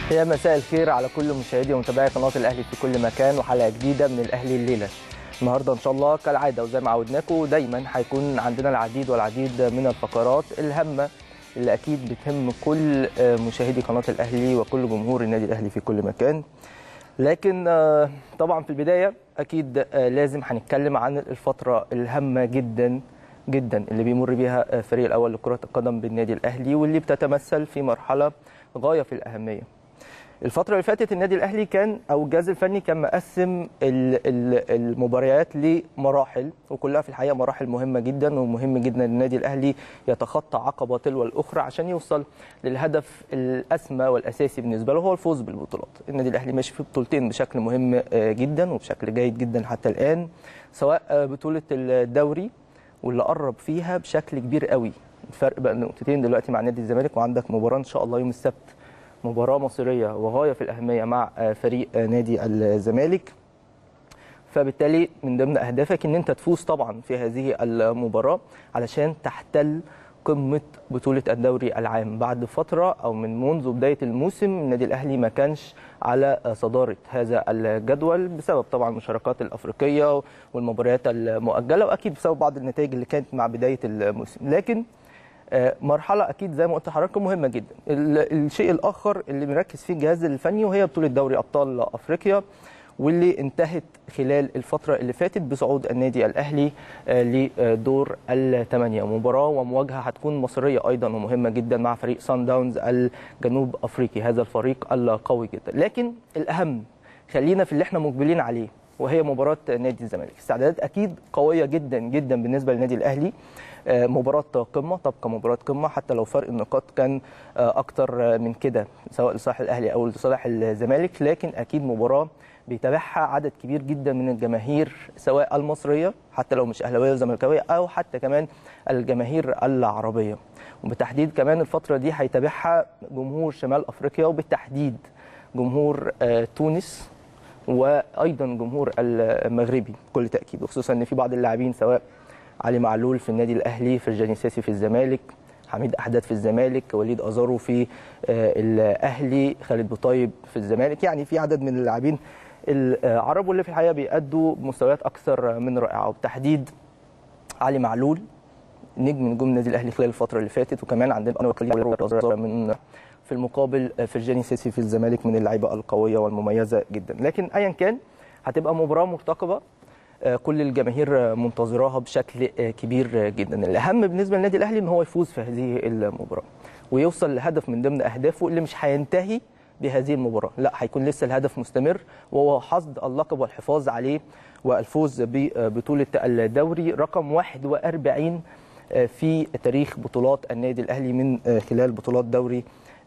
يا مساء الخير على كل مشاهدي ومتابعي قناه الاهلي في كل مكان وحلقه جديده من الاهلي الليله النهارده ان شاء الله كالعاده وزي ما عودناكم دايما هيكون عندنا العديد والعديد من الفقرات الهامه اللي اكيد بتهم كل مشاهدي قناه الاهلي وكل جمهور النادي الاهلي في كل مكان لكن طبعا في البدايه اكيد لازم هنتكلم عن الفتره الهامه جدا جدا اللي بيمر بيها الفريق الاول لكره القدم بالنادي الاهلي واللي بتتمثل في مرحله غايه في الاهميه الفترة اللي فاتت النادي الأهلي كان أو الجهاز الفني كان مقسم المباريات لمراحل وكلها في الحقيقة مراحل مهمة جدا ومهم جدا النادي الأهلي يتخطى عقبة تلو الأخرى عشان يوصل للهدف الأسمى والأساسي بالنسبة له هو الفوز بالبطولات. النادي الأهلي ماشي في بطولتين بشكل مهم جدا وبشكل جيد جدا حتى الآن سواء بطولة الدوري واللي قرب فيها بشكل كبير قوي الفرق بقى نقطتين دلوقتي مع نادي الزمالك وعندك مباراة إن شاء الله يوم السبت مباراة مصيرية وغاية في الأهمية مع فريق نادي الزمالك فبالتالي من ضمن أهدافك أن أنت تفوز طبعا في هذه المباراة علشان تحتل قمة بطولة الدوري العام بعد فترة أو من منذ بداية الموسم النادي الأهلي ما كانش على صدارة هذا الجدول بسبب طبعا المشاركات الأفريقية والمباريات المؤجلة وأكيد بسبب بعض النتائج اللي كانت مع بداية الموسم لكن مرحله اكيد زي ما قلت لحضراتكم مهمه جدا الشيء الاخر اللي بنركز فيه الجهاز الفني وهي بطوله دوري ابطال افريقيا واللي انتهت خلال الفتره اللي فاتت بصعود النادي الاهلي لدور الثمانيه مباراه ومواجهه هتكون مصريه ايضا ومهمه جدا مع فريق سان داونز الجنوب افريقي هذا الفريق القوي جدا لكن الاهم خلينا في اللي احنا مقبلين عليه وهي مباراه نادي الزمالك استعدادات اكيد قويه جدا جدا بالنسبه للنادي الاهلي مباراه قمه تبقى مباراه قمه حتى لو فرق النقاط كان اكتر من كده سواء لصالح الاهلي او لصالح الزمالك لكن اكيد مباراه بيتابعها عدد كبير جدا من الجماهير سواء المصريه حتى لو مش اهلاويه وزملكاويه او حتى كمان الجماهير العربيه وبالتحديد كمان الفتره دي هيتابعها جمهور شمال افريقيا وبالتحديد جمهور تونس وايضا جمهور المغربي بكل تاكيد وخصوصا ان في بعض اللاعبين سواء علي معلول في النادي الاهلي فرجاني ساسي في الزمالك حميد احداد في الزمالك وليد ازارو في الاهلي خالد بوطيب في الزمالك يعني في عدد من اللاعبين العرب واللي في الحقيقه بيأدوا بمستويات اكثر من رائعه وبالتحديد علي معلول نجم نجوم النادي الاهلي خلال الفتره اللي فاتت وكمان عندنا من في المقابل فرجاني ساسي في الزمالك من اللعيبه القويه والمميزه جدا لكن ايا كان هتبقى مباراه مرتقبه كل الجماهير منتظراها بشكل كبير جدا الاهم بالنسبه للنادي الاهلي ان هو يفوز في هذه المباراه ويوصل لهدف من ضمن اهدافه اللي مش هينتهي بهذه المباراه لا هيكون لسه الهدف مستمر وهو حصد اللقب والحفاظ عليه والفوز ببطوله الدوري رقم 41 في تاريخ بطولات النادي الاهلي من خلال بطولات دوري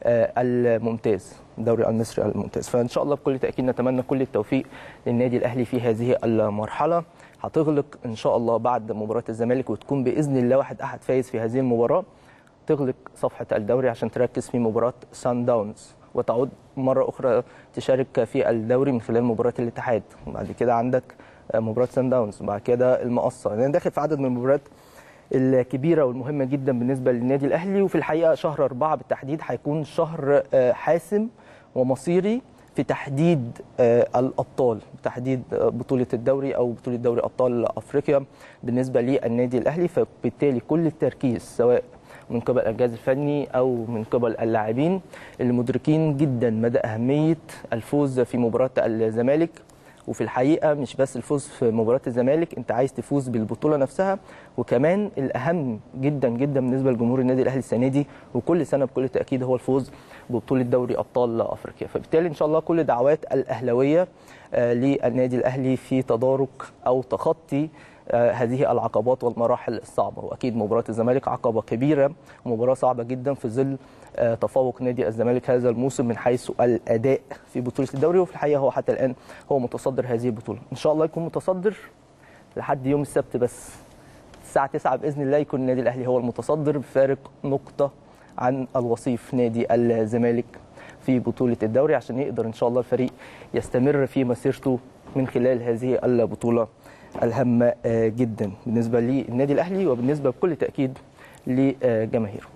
الممتاز الدوري المصري الممتاز فان شاء الله بكل تاكيد نتمنى كل التوفيق للنادي الاهلي في هذه المرحله هتغلق ان شاء الله بعد مباراه الزمالك وتكون باذن الله واحد احد فايز في هذه المباراه تغلق صفحه الدوري عشان تركز في مباراه سان داونز وتعود مره اخرى تشارك في الدوري من خلال مباراه الاتحاد وبعد كده عندك مباراه سان داونز وبعد كده المقصه لان يعني داخل في عدد من المباريات الكبيرة والمهمة جدا بالنسبة للنادي الأهلي وفي الحقيقة شهر أربعة بالتحديد هيكون شهر حاسم ومصيري في تحديد الأبطال تحديد بطولة الدوري أو بطولة دوري أبطال أفريقيا بالنسبة للنادي الأهلي فبالتالي كل التركيز سواء من قبل الجهاز الفني او من قبل اللاعبين اللي مدركين جدا مدى اهميه الفوز في مباراه الزمالك وفي الحقيقه مش بس الفوز في مباراه الزمالك انت عايز تفوز بالبطوله نفسها وكمان الاهم جدا جدا بالنسبه لجمهور النادي الاهلي السنه دي وكل سنه بكل تاكيد هو الفوز ببطوله دوري ابطال افريقيا فبالتالي ان شاء الله كل دعوات الاهلاويه للنادي الاهلي في تدارك او تخطي هذه العقبات والمراحل الصعبه واكيد مباراه الزمالك عقبه كبيره مباراه صعبه جدا في ظل تفوق نادي الزمالك هذا الموسم من حيث الاداء في بطوله الدوري وفي الحقيقه هو حتى الان هو متصدر هذه البطوله ان شاء الله يكون متصدر لحد يوم السبت بس الساعه 9 باذن الله يكون النادي الاهلي هو المتصدر بفارق نقطه عن الوصيف نادي الزمالك في بطوله الدوري عشان يقدر ان شاء الله الفريق يستمر في مسيرته من خلال هذه البطوله الهامه جدا بالنسبه للنادي الاهلي وبالنسبه بكل تاكيد لجماهيره